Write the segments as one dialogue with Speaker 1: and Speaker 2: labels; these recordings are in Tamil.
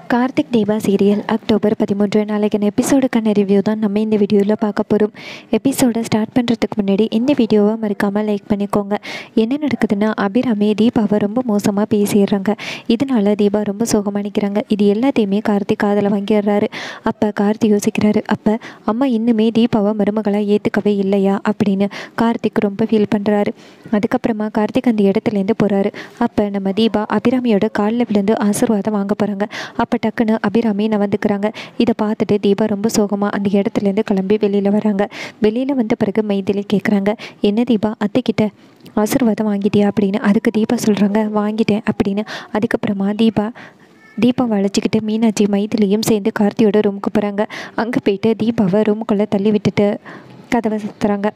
Speaker 1: கார்த்திக் தீபா சீரியல் அக்டோபர் பதிமூன்று நாளைக்கான எபிசோடுக்கான ரிவ்யூ தான் நம்ம இந்த வீடியோவில் பார்க்க போகிறோம் எபிசோடை ஸ்டார்ட் பண்ணுறதுக்கு முன்னாடி இந்த வீடியோவை மறக்காமல் லைக் பண்ணிக்கோங்க என்ன நடக்குதுன்னா அபிராமி தீபாவை ரொம்ப மோசமாக பேசிடுறாங்க இதனால தீபா ரொம்ப சோகமாக நிற்கிறாங்க இது எல்லாத்தையுமே கார்த்திக் காதில் வாங்கிடுறாரு அப்போ கார்த்திக் யோசிக்கிறாரு அப்போ அம்மா இன்னுமே தீபாவை மருமகளாக ஏற்றுக்கவே இல்லையா அப்படின்னு கார்த்திக் ரொம்ப ஃபீல் பண்ணுறாரு அதுக்கப்புறமா கார்த்திக் அந்த இடத்துலேருந்து போகிறாரு அப்போ நம்ம தீபா அபிராமியோட காலில் விழுந்து ஆசீர்வாதம் வாங்க போகிறாங்க அப்போ டக்குன்னு அபிராமி நவந்துக்கிறாங்க இதை பார்த்துட்டு தீபா ரொம்ப சோகமாக அந்த இடத்துலேருந்து கிளம்பி வெளியில் வராங்க வெளியில் வந்த பிறகு மைதிலி கேட்குறாங்க என்ன தீபா அத்தைக்கிட்ட ஆசீர்வாதம் வாங்கிட்டியா அப்படின்னு அதுக்கு தீபா சொல்கிறாங்க வாங்கிட்டேன் அப்படின்னு அதுக்கப்புறமா தீபா தீபாவை அழைச்சிக்கிட்டு மீனாட்சி மைதிலியும் சேர்ந்து கார்த்தியோட ரூமுக்கு போகிறாங்க அங்கே போயிட்டு தீபாவை ரூமுக்குள்ளே தள்ளி விட்டுட்டு கதவை சுற்றுறாங்க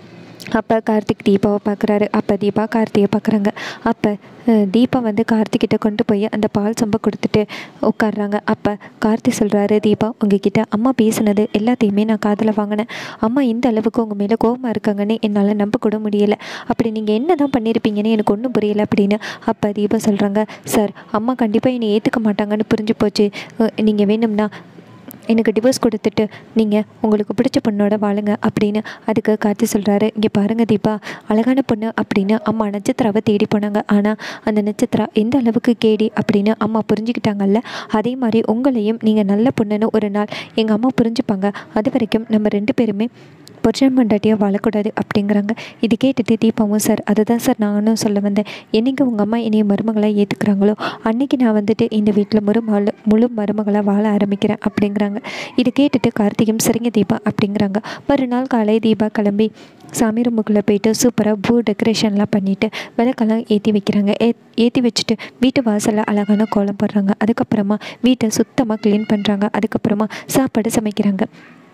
Speaker 1: அப்போ கார்த்திக் தீபாவை பார்க்குறாரு அப்போ தீபா கார்த்தியை பார்க்குறாங்க அப்போ அஹ், தீபா வந்து கார்த்திக்கிட்ட கொண்டு போய் அந்த பால் சம்பை கொடுத்துட்டு உட்காடுறாங்க அப்போ கார்த்தி சொல்கிறாரு தீபா உங்ககிட்ட அம்மா பேசுனது எல்லாத்தையுமே நான் காதில் வாங்கினேன் அம்மா இந்த அளவுக்கு உங்கள் மேலே கோபமாக இருக்காங்கன்னு என்னால் நம்ப கூட முடியலை அப்படி நீங்கள் என்ன தான் பண்ணியிருப்பீங்கன்னு எனக்கு ஒன்றும் புரியல அப்படின்னு அப்போ தீபா சொல்கிறாங்க சார் அம்மா கண்டிப்பாக என்னை ஏற்றுக்க மாட்டாங்கன்னு புரிஞ்சு போச்சு நீங்கள் வேணும்னா எனக்கு டிவோர்ஸ் கொடுத்துட்டு நீங்கள் உங்களுக்கு பிடிச்ச பொண்ணோட வாழுங்க அப்படின்னு அதுக்கு கார்த்தி சொல்கிறாரு இங்கே பாருங்கள் தீபா அழகான பொண்ணு அப்படின்னு அம்மா நட்சத்திராவை தேடி போனாங்க ஆனால் அந்த நட்சத்திரா எந்த அளவுக்கு கேடி அப்படின்னு அம்மா புரிஞ்சுக்கிட்டாங்கல்ல அதே மாதிரி உங்களையும் நீங்கள் நல்ல பொண்ணுன்னு ஒரு நாள் எங்கள் அம்மா புரிஞ்சுப்பாங்க அது வரைக்கும் நம்ம ரெண்டு பேருமே புருஷன் பொண்டாட்டியாக வாழக்கூடாது அப்படிங்கிறாங்க இது கேட்டுட்டு தீபாவும் சார் அதை தான் சார் நானும் சொல்ல வந்தேன் என்னைக்கு உங்கள் அம்மா என்னைய மருமகளாக ஏற்றுக்கிறாங்களோ அன்னைக்கு நான் வந்துட்டு இந்த வீட்டில் முழு மழு முழு மருமகளாக வாழ ஆரம்பிக்கிறேன் அப்படிங்கிறாங்க இது கேட்டுட்டு கார்த்திகம் சரிங்க தீபா அப்படிங்கிறாங்க மறுநாள் காலை தீபா கிளம்பி சாமி ரூமுக்குள்ளே போயிட்டு சூப்பராக பூ டெக்கரேஷன்லாம் பண்ணிவிட்டு விளக்கெல்லாம் ஏற்றி வைக்கிறாங்க ஏ ஏற்றி வச்சுட்டு வீட்டு வாசலில் அழகான கோலம் போடுறாங்க அதுக்கப்புறமா வீட்டை சுத்தமாக க்ளீன் பண்ணுறாங்க அதுக்கப்புறமா சாப்பாடு சமைக்கிறாங்க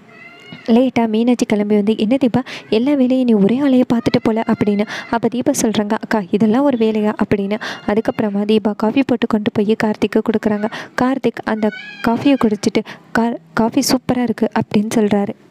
Speaker 1: லேட்டாக மீனாட்சி கிளம்பி வந்து என்ன தீபா எல்லா வேலையும் நீ ஒரே ஆளையே பார்த்துட்டு போல அப்படின்னு அப்போ தீபா சொல்கிறாங்க அக்கா இதெல்லாம் ஒரு வேலையா அப்படின்னு அதுக்கப்புறமா தீபா காஃபி போட்டு கொண்டு போய் கார்த்திக்கு கொடுக்குறாங்க கார்த்திக் அந்த காஃபியை குடிச்சிட்டு கா காஃபி சூப்பராக இருக்குது அப்படின்னு சொல்கிறாரு